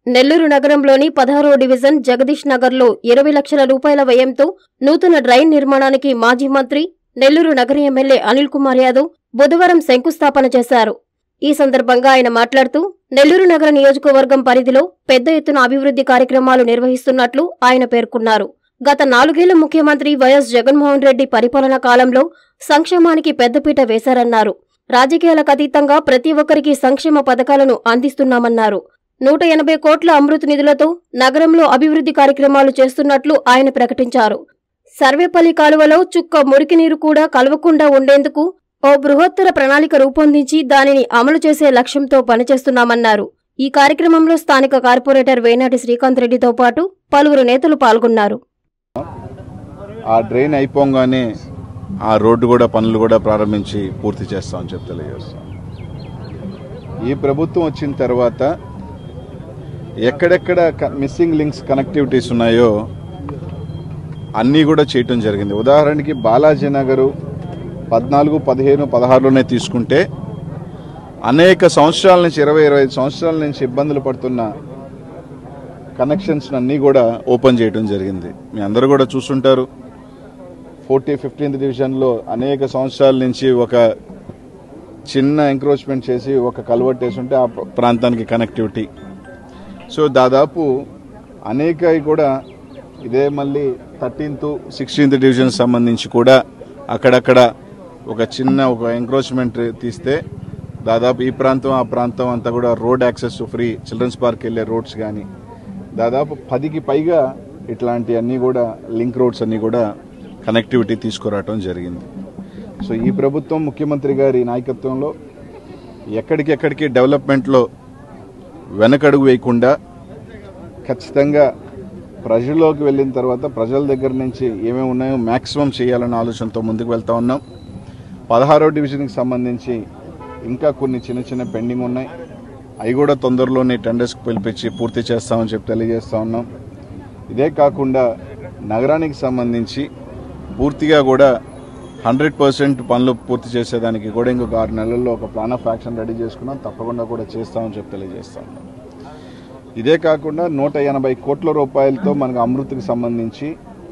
నెల్లూరు నగరంలోని పదహారో డివిజన్ జగదీష్ నగర్లో ఇరవై లక్షల రూపాయల వ్యయంతో నూతన డ్రైన్ నిర్మాణానికి మాజీ మంత్రి నెల్లూరు నగర ఎమ్మెల్యే అనిల్ కుమార్ యాదవ్ బుధవారం శంకుస్థాపన చేశారు ఈ సందర్భంగా ఆయన మాట్లాడుతూ నెల్లూరు నగర నియోజకవర్గం పరిధిలో పెద్ద ఎత్తున అభివృద్ధి కార్యక్రమాలు నిర్వహిస్తున్నట్లు ఆయన పేర్కొన్నారు గత నాలుగేళ్ల ముఖ్యమంత్రి వైఎస్ జగన్మోహన్ రెడ్డి పరిపాలనా కాలంలో సంక్షేమానికి పెద్దపీట వేశారన్నారు రాజకీయాలకు అతీతంగా ప్రతి ఒక్కరికి సంక్షేమ పథకాలను అందిస్తున్నామన్నారు నూట ఎనభై కోట్ల అమృత్ నిధులతో నగరంలో అభివృద్ధి కార్యక్రమాలు చేస్తున్నట్లు ఆయన ప్రకటించారు సర్వేపల్లి కాలువలో చుక్క మురికి నీరు కూడా కలవకుండా ఉండేందుకు ఓ బృహత్తర ప్రణాళిక రూపొందించి దానిని అమలు చేసే లక్ష్యంతో పనిచేస్తున్నామన్నారు ఈ కార్యక్రమంలో స్థానిక కార్పొరేటర్ వేనాటి శ్రీకాంత్ రెడ్డితో పాటు పలువురు నేతలు పాల్గొన్నారు ఆ డ్రైన్ అయిపోగానే ఆ రోడ్డు కూడా పనులు కూడా ప్రారంభించి పూర్తి చేస్తామని చెప్పి తెలియజేస్తాం ఈ ప్రభుత్వం వచ్చిన తర్వాత ఎక్కడెక్కడ మిస్సింగ్ లింక్స్ కనెక్టివిటీస్ ఉన్నాయో అన్నీ కూడా చేయటం జరిగింది ఉదాహరణకి బాలాజీ నగరు పద్నాలుగు పదిహేను పదహారులోనే తీసుకుంటే అనేక సంవత్సరాల నుంచి ఇరవై ఇరవై ఐదు సంవత్సరాల నుంచి ఇబ్బందులు పడుతున్న కనెక్షన్స్ అన్నీ కూడా ఓపెన్ చేయడం జరిగింది మీ అందరూ కూడా చూస్తుంటారు ఫోర్టీ ఫిఫ్టీన్త్ డివిజన్లో అనేక సంవత్సరాల నుంచి ఒక చిన్న ఎంక్రోచ్మెంట్ చేసి ఒక కల్వర్ట్ వేసి ఉంటే ఆ ప్ర- ప్రాంతానికి కనెక్టివిటీ సో దాదాపు అనేక కూడా ఇదే మళ్ళీ థర్టీన్త్ సిక్స్టీన్త్ డివిజన్ సంబంధించి కూడా అక్కడక్కడ ఒక చిన్న ఒక ఎంక్రోచ్మెంట్ తీస్తే దాదాపు ఈ ప్రాంతం ఆ ప్రాంతం అంతా కూడా road access free children's park వెళ్ళే రోడ్స్ కానీ దాదాపు పదికి పైగా ఇట్లాంటి అన్నీ కూడా లింక్ రోడ్స్ అన్నీ కూడా కనెక్టివిటీ తీసుకురావటం జరిగింది సో ఈ ప్రభుత్వం ముఖ్యమంత్రి గారి నాయకత్వంలో ఎక్కడికెక్కడికి డెవలప్మెంట్లో వెనకడుగు వేయకుండా ఖచ్చితంగా ప్రజల్లోకి వెళ్ళిన తర్వాత ప్రజల దగ్గర నుంచి ఏమేమి ఉన్నాయో మ్యాక్సిమం చేయాలన్న ఆలోచనతో ముందుకు వెళ్తా ఉన్నాం పదహారో డివిజన్కి సంబంధించి ఇంకా కొన్ని చిన్న చిన్న పెండింగ్ ఉన్నాయి అవి కూడా తొందరలోనే టెండర్స్కి పిలిపించి పూర్తి చేస్తామని చెప్పి తెలియజేస్తా ఉన్నాం ఇదే కాకుండా నగరానికి సంబంధించి పూర్తిగా కూడా హండ్రెడ్ పర్సెంట్ పనులు పూర్తి చేసేదానికి కూడా ఇంకొక ఆరు నెలల్లో ఒక ప్లాన్ ఆఫ్ యాక్షన్ రెడీ చేసుకున్నాం తప్పకుండా కూడా చేస్తామని చెప్పి తెలియజేస్తా ఉన్నాం ఇదే కాకుండా నూట ఎనభై కోట్ల రూపాయలతో మనకు అమృత్కి సంబంధించి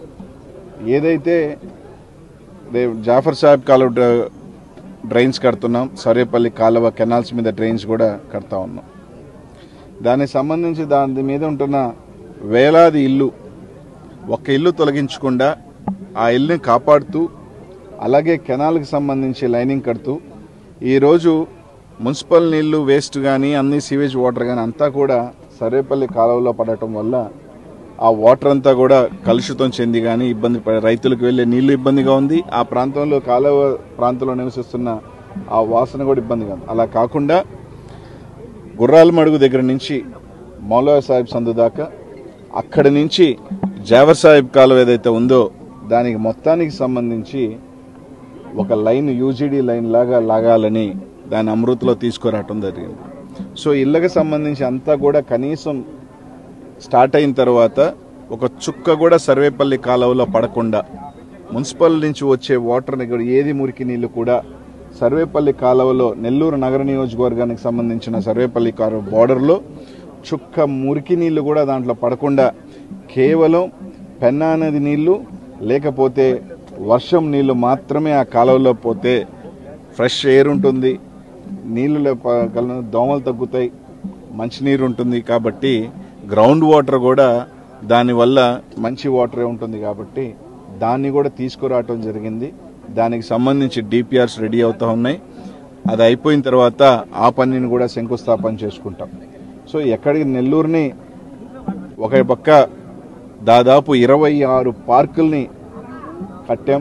ఏదైతే రేపు జాఫర్ సాహెబ్ కాలువ డ్ర- డ్రైన్స్ కడుతున్నాం సరేపల్లి కాలువ కెనాల్స్ మీద డ్రైన్స్ కూడా కడతా ఉన్నాం దానికి సంబంధించి దాని మీద ఉంటున్న వేలాది ఇల్లు ఒక్క ఇల్లు తొలగించకుండా ఆ ఇల్లుని కాపాడుతూ అలాగే కెనాల్కి సంబంధించి లైనింగ్ కడుతూ ఈరోజు మున్సిపల్ నీళ్లు వేస్ట్ కానీ అన్ని సీవేజ్ వాటర్ కానీ అంతా కూడా సరేపల్లి కాలువలో పడటం వల్ల ఆ వాటర్ అంతా కూడా కలుషితం చెంది కానీ ఇబ్బంది పడే రైతులకు వెళ్ళే నీళ్లు ఇబ్బందిగా ఉంది ఆ ప్రాంతంలో కాలువ ప్రాంతంలో నివసిస్తున్న ఆ వాసన కూడా ఇబ్బందిగా ఉంది అలా కాకుండా గుర్రాల మడుగు దగ్గర నుంచి మౌలా సాహిబ్ సందు దాకా అక్కడి నుంచి జావర్ సాహిబ్ కాలువ ఏదైతే ఉందో దానికి మొత్తానికి సంబంధించి ఒక లైన్ యూజీడీ లైన్ లాగా లాగాలని దాని అమృతిలో తీసుకురావటం జరిగింది సో ఇళ్ళకి సంబంధించి అంతా కూడా కనీసం స్టార్ట్ అయిన తర్వాత ఒక చుక్క కూడా సర్వేపల్లి కాలువలో పడకుండా మున్సిపల్ నుంచి వచ్చే వాటర్ని కూడా ఏది మురికి నీళ్లు కూడా సర్వేపల్లి కాలువలో నెల్లూరు నగర నియోజకవర్గానికి సంబంధించిన సర్వేపల్లి కాలువ బార్డర్లో చుక్క మురికి నీళ్లు కూడా దాంట్లో పడకుండా కేవలం పెన్నా నది నీళ్లు లేకపోతే వర్షం నీళ్లు మాత్రమే ఆ కాలువలో పోతే ఫ్రెష్ ఎయిర్ ఉంటుంది నీళ్లు లేప- కల- దోమలు తగ్గుతాయి మంచినీరు ఉంటుంది కాబట్టి గ్రౌండ్ వాటర్ కూడా దానివల్ల మంచి వాటరే ఉంటుంది కాబట్టి దాన్ని కూడా తీసుకురావటం జరిగింది దానికి సంబంధించి డిపిఆర్స్ రెడీ అవుతా ఉన్నాయి అది అయిపోయిన తర్వాత ఆ పనిని కూడా శంకుస్థాపన చేసుకుంటాం సో ఎక్కడికి నెల్లూరుని ఒక పక్క దాదాపు ఇరవై ఆరు పార్కుల్ని కట్టాం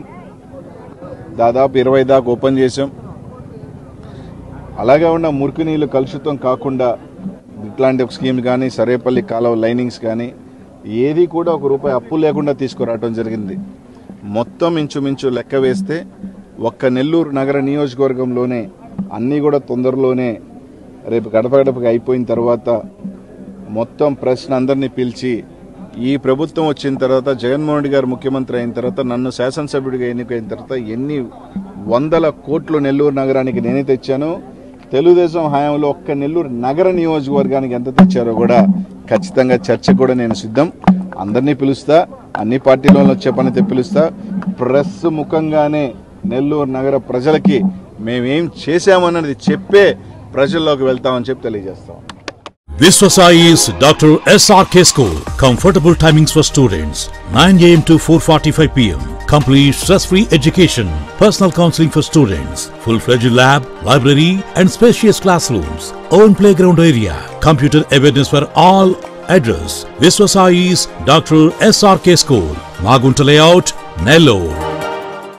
దాదాపు ఇరవై దాకా ఓపెన్ చేసాం అలాగే ఉన్న మురికి నీళ్లు కలుషితం కాకుండా ఇట్లాంటి ఒక స్కీమ్ కానీ సరేపల్లి కాలువ లైనింగ్స్ కానీ ఏది కూడా ఒక రూపాయి అప్పు లేకుండా తీసుకురావడం జరిగింది మొత్తం ఇంచుమించు లెక్క వేస్తే ఒక్క నెల్లూరు నగర నియోజకవర్గంలోనే అన్నీ కూడా తొందరలోనే రేపు గడప గడపకి అయిపోయిన తర్వాత మొత్తం ప్రశ్న అందరినీ పిలిచి ఈ ప్రభుత్వం వచ్చిన తర్వాత జగన్మోహన్ రెడ్డి గారు ముఖ్యమంత్రి అయిన తర్వాత నన్ను శాసనసభ్యుడిగా ఎన్నికైన తర్వాత ఎన్ని వందల కోట్లు నెల్లూరు నగరానికి నేనే తెచ్చాను తెలుగుదేశం హయాంలో ఒక్క నెల్లూరు నగర నియోజకవర్గానికి ఎంత తెచ్చారో కూడా ఖచ్చితంగా చర్చ కూడా నేను సిద్ధం అందరినీ పిలుస్తా అన్ని పార్టీల వాళ్ళు వచ్చే పని అయితే పిలుస్తా ప్రెస్ ముఖంగానే నెల్లూరు నగర ప్రజలకి మేమేం చేశామన్నది చెప్పే ప్రజల్లోకి వెళ్తామని చెప్పి తెలియజేస్తాం Viswasai's Dr. SRK School. Comfortable timings for students 9 am to 4:45 pm. Complete stress-free education. Personal counseling for students. Full-fledged lab, library, and spacious classrooms. Own playground area. Computer awareness for all. Address: Viswasai's Dr. SRK School. Magunta Layout, Nellore.